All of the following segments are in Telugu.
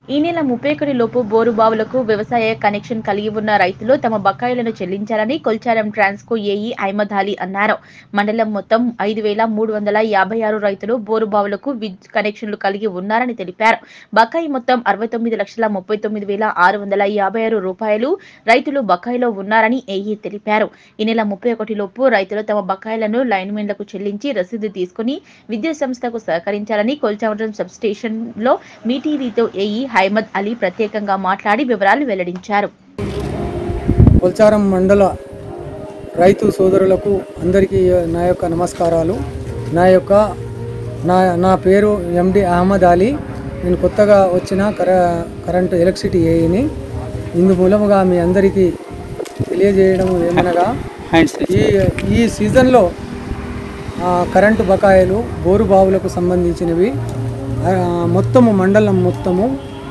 ఈ నెల ముప్పై ఒకటి లోపు బోరు బావులకు వ్యవసాయ కనెక్షన్ కలిగి ఉన్న రైతులు తమ బకాయిలను చెల్లించాలని కొల్చారం ట్రాన్స్కో ఏఈ అహ్మద్ అలీ అన్నారు మండలం మొత్తం ఐదు వేల మూడు వందల యాభై ఆరు రైతులు బోరు బావులకు విద్యుత్ కనెక్షన్లు కలిగి ఉన్నారని తెలిపారు బకాయి మొత్తం అరవై తొమ్మిది లక్షల ముప్పై తొమ్మిది వేల ఆరు వందల యాభై ఆరు రూపాయలు రైతులు బకాయిలో ఉన్నారని ఏఈ తెలిపారు ఈ నెల ముప్పై ఒకటి లోపు రైతులు తమ బకాయిలను లైన్మెన్లకు చెల్లించి రసీదు తీసుకుని విద్యుత్ సంస్థకు సహకరించాలని కొల్చారం సబ్ స్టేషన్ లో మీ టీవీతో ఏఈ హైమద్ అలీ ప్రత్యేకంగా మాట్లాడి వివరాలు వెల్లడించారు కొల్చారం మండల రైతు సోదరులకు అందరికీ నా యొక్క నమస్కారాలు నా యొక్క నా నా పేరు ఎండి అహ్మద్ అలీ నేను కొత్తగా వచ్చిన కర కరెంటు ఎలక్ట్రిసిటీ ఏఈని ఇందు మూలముగా మీ అందరికీ తెలియజేయడం ఏమనగా ఈ ఈ సీజన్లో ఆ, కరెంటు బకాయిలు బోరు బావులకు సంబంధించినవి ఆ, మొత్తము మండలం మొత్తము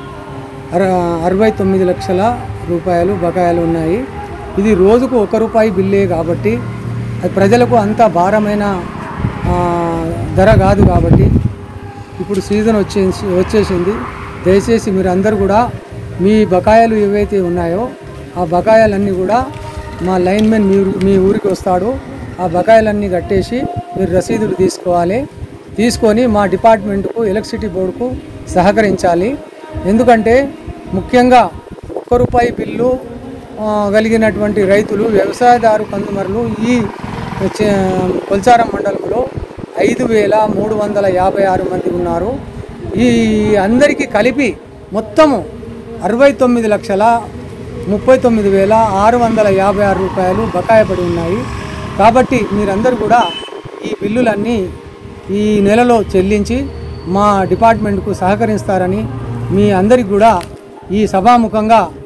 అర అరవై తొమ్మిది లక్షల రూపాయలు బకాయిలు ఉన్నాయి ఇది రోజుకు ఒక రూపాయి బిల్లే కాబట్టి అది ప్రజలకు అంత భారమైన ఆ, ధర కాదు కాబట్టి ఇప్పుడు సీజన్ వచ్చేసి వచ్చేసింది దయచేసి మీరు అందరూ కూడా మీ బకాయిలు ఏవైతే ఉన్నాయో ఆ బకాయిలన్నీ కూడా మా లైన్మెన్ మీ ఊరు- మీ ఊరికి వస్తాడు ఆ బకాయిలన్నీ కట్టేసి మీరు రసీదులు తీసుకోవాలి తీసుకొని మా డిపార్ట్మెంట్కు ఎలక్ట్రిసిటీ బోర్డుకు సహకరించాలి ఎందుకంటే ముఖ్యంగా ఒక్క రూపాయి బిల్లు ఆ, కలిగినటువంటి రైతులు వ్యవసాయదారు కన్నుమరులు ఈ చే- కొల్చారం మండలంలో ఐదు వేల మూడు వందల యాభై ఆరు మంది ఉన్నారు ఈ అందరికీ కలిపి మొత్తము అరవై తొమ్మిది లక్షల ముప్పై తొమ్మిది వేల ఆరు వందల యాభై ఆరు రూపాయలు బకాయి పడి ఉన్నాయి కాబట్టి మీరందరూ కూడా ఈ బిల్లులన్నీ ఈ నెలలో చెల్లించి మా డిపార్ట్మెంట్కు సహకరిస్తారని మీ అందరికి కూడా ఈ సభాముఖంగా